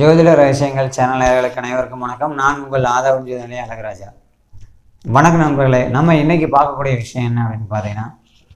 ஜோதிட ரகசியங்கள் சேனல் நேயர்களுக்கு அனைவருக்கும் வணக்கம் நான் உங்கள் ஆதவன் ஜோதிநிலை அழகராஜா வணக்கம் நண்பர்களே நம்ம இன்னைக்கு பார்க்கக்கூடிய விஷயம் என்ன அப்படின்னு பார்த்தீங்கன்னா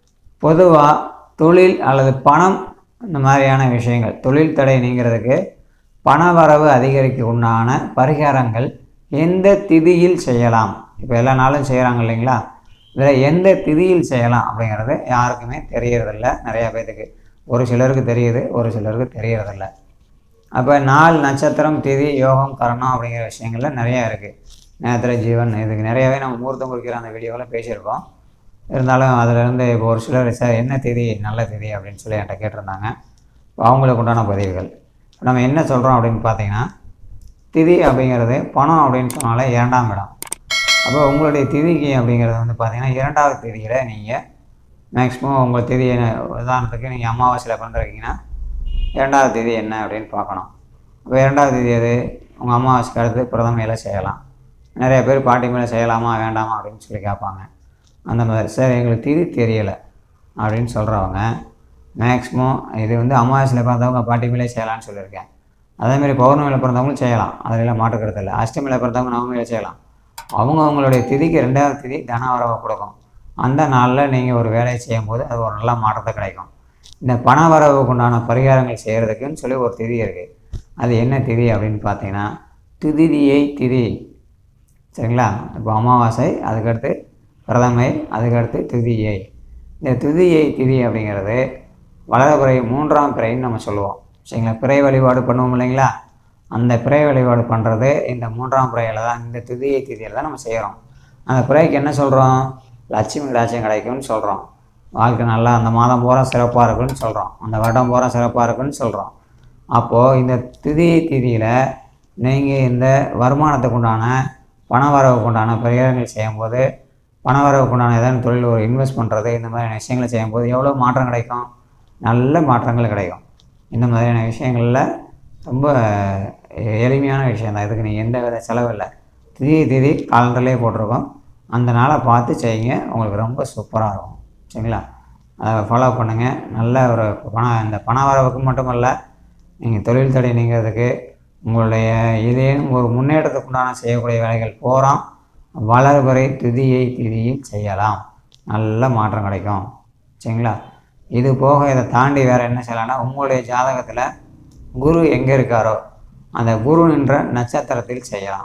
பொதுவாக தொழில் அல்லது பணம் இந்த மாதிரியான விஷயங்கள் தொழில் தடை நீங்கிறதுக்கு பண வரவு அதிகரிக்க உண்டான பரிகாரங்கள் எந்த திதியில் செய்யலாம் இப்போ எல்லா நாளும் செய்கிறாங்க இல்லைங்களா இதில் எந்த திதியில் செய்யலாம் அப்படிங்கிறது யாருக்குமே தெரியறதில்ல நிறையா பேர்த்துக்கு ஒரு சிலருக்கு தெரியுது ஒரு சிலருக்கு தெரியறதில்ல அப்போ நாள் நட்சத்திரம் திதி யோகம் கரணம் அப்படிங்கிற விஷயங்கள்ல நிறையா இருக்குது நேத்திர ஜீவன் இதுக்கு நிறையாவே நம்ம முகூர்த்தம் குறிக்கிற அந்த வீடியோவில் பேசியிருக்கோம் இருந்தாலும் அதிலிருந்து இப்போ ஒரு சிலர் சார் என்ன திதி நல்ல திதி அப்படின்னு சொல்லி என்கிட்ட கேட்டிருந்தாங்க இப்போ அவங்களுக்கு உண்டான பதிவுகள் இப்போ நம்ம என்ன சொல்கிறோம் அப்படின்னு பார்த்தீங்கன்னா திதி அப்படிங்கிறது பணம் அப்படின்னு சொன்னாலே இரண்டாம் இடம் அப்போ உங்களுடைய திதிக்கு அப்படிங்கிறது வந்து பார்த்தீங்கன்னா இரண்டாவது திதியில் நீங்கள் மேக்ஸிமம் உங்கள் திதி என்ன உதாரணத்துக்கு நீங்கள் அமாவாசையில் பிறந்திருக்கீங்கன்னா இரண்டாவது தேதி என்ன அப்படின்னு பார்க்கணும் அப்போ இரண்டாவது தேதி எது உங்கள் அமாவாசைக்கு அடுத்து பிரதமையில் செய்யலாம் நிறைய பேர் பாட்டி மேலே செய்யலாமா வேண்டாமா அப்படின்னு சொல்லி கேட்பாங்க அந்த மாதிரி சார் எங்களுக்கு திதி தெரியலை அப்படின்னு சொல்கிறவங்க மேக்ஸிமம் இது வந்து அமாவாசையில் பிறந்தவங்க பாட்டி மேலே செய்யலாம்னு சொல்லியிருக்கேன் அதேமாதிரி பௌர்ணமியில் பிறந்தவங்களும் செய்யலாம் அதில் மாற்றுக்கிறது இல்லை அஷ்டமியில் பிறந்தவங்க நவமியில் செய்யலாம் அவங்க அவங்களுடைய திதிக்கு ரெண்டாவது திதி தன வரவை கொடுக்கும் அந்த நாளில் நீங்கள் ஒரு வேலையை செய்யும்போது அது ஒரு நல்ல மாற்றத்தை கிடைக்கும் இந்த பண வரவுக்கு உண்டான பரிகாரங்கள் செய்கிறதுக்குன்னு சொல்லி ஒரு திதி இருக்குது அது என்ன திதி அப்படின்னு பார்த்தீங்கன்னா திதிதியை திதி சரிங்களா இப்போ அமாவாசை அதுக்கடுத்து பிரதமை அதுக்கடுத்து திதியை இந்த திதியை திதி அப்படிங்கிறது வளரக்குறை மூன்றாம் பிறைன்னு நம்ம சொல்லுவோம் சரிங்களா பிறை வழிபாடு பண்ணுவோம் இல்லைங்களா அந்த பிறை வழிபாடு பண்ணுறது இந்த மூன்றாம் பிறையில் தான் இந்த திதியை திதியில் தான் நம்ம செய்கிறோம் அந்த பிறைக்கு என்ன சொல்கிறோம் லட்சுமி கடாட்சியம் கிடைக்கும்னு சொல்கிறோம் வாழ்க்கை நல்லா அந்த மாதம் பூரா சிறப்பாக இருக்குன்னு சொல்கிறோம் அந்த வருடம் பூரா சிறப்பாக இருக்குன்னு சொல்கிறோம் அப்போது இந்த திதி திதியில் நீங்கள் இந்த வருமானத்துக்கு உண்டான பண வரவுக்கு உண்டான பரிகாரங்கள் செய்யும்போது பண வரவுக்கு உண்டான ஏதாவது தொழில் ஒரு இன்வெஸ்ட் பண்ணுறது இந்த மாதிரியான விஷயங்களை செய்யும்போது எவ்வளோ மாற்றம் கிடைக்கும் நல்ல மாற்றங்கள் கிடைக்கும் இந்த மாதிரியான விஷயங்களில் ரொம்ப எளிமையான விஷயம் தான் இதுக்கு நீங்கள் எந்த வித செலவு இல்லை திதி திதி காலண்டர்லேயே போட்டிருக்கோம் அந்த நாளை பார்த்து செய்யுங்க உங்களுக்கு ரொம்ப சூப்பராக இருக்கும் சரிங்களா அதை ஃபாலோ பண்ணுங்கள் நல்ல ஒரு பணம் இந்த பண வரவுக்கு மட்டுமல்ல நீங்கள் தொழில் தடை நீங்கிறதுக்கு உங்களுடைய ஏதேனும் ஒரு முன்னேற்றத்துக்கு உண்டான செய்யக்கூடிய வேலைகள் போகிறோம் வளர்வரை திதியை திதியில் செய்யலாம் நல்ல மாற்றம் கிடைக்கும் சரிங்களா இது போக இதை தாண்டி வேறு என்ன செய்யலாம்னா உங்களுடைய ஜாதகத்தில் குரு எங்கே இருக்காரோ அந்த குரு நின்ற நட்சத்திரத்தில் செய்யலாம்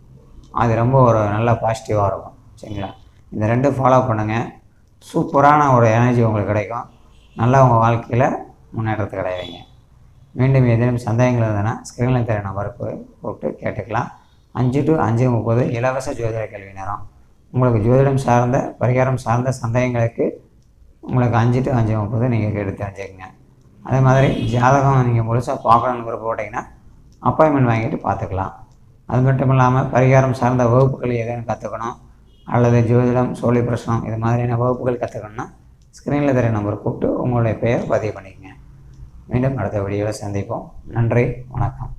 அது ரொம்ப ஒரு நல்ல பாசிட்டிவாக இருக்கும் சரிங்களா இந்த ரெண்டும் ஃபாலோ பண்ணுங்கள் சூப்பரான ஒரு எனர்ஜி உங்களுக்கு கிடைக்கும் நல்லா உங்கள் வாழ்க்கையில் முன்னேற்றத்துக்கு கிடையாதுங்க மீண்டும் ஏதேனும் சந்தேகங்கள் இருந்ததுன்னா ஸ்க்ரீனில் தெரிய நம்பருக்கு கூப்பிட்டு கேட்டுக்கலாம் அஞ்சு டு அஞ்சு முப்பது இலவச ஜோதிட கேள்வி நேரம் உங்களுக்கு ஜோதிடம் சார்ந்த பரிகாரம் சார்ந்த சந்தேகங்களுக்கு உங்களுக்கு அஞ்சு டு அஞ்சு முப்பது நீங்கள் கேட்டு தெரிஞ்சுக்கங்க அதே மாதிரி ஜாதகம் நீங்கள் முழுசாக பார்க்கணுன்னு விருப்பம் போட்டிங்கன்னா அப்பாயின்மெண்ட் வாங்கிட்டு பார்த்துக்கலாம் அது மட்டும் இல்லாமல் பரிகாரம் சார்ந்த வகுப்புகள் எதுன்னு கற்றுக்கணும் அல்லது ஜோதிடம் சோழி பிரசனம் இது மாதிரியான வகுப்புகள் கற்றுக்கணுன்னா ஸ்க்ரீனில் தெரிய நம்பர் கூப்பிட்டு உங்களுடைய பெயர் பதிவு பண்ணிக்கங்க மீண்டும் அடுத்த வீடியோவில் சந்திப்போம் நன்றி வணக்கம்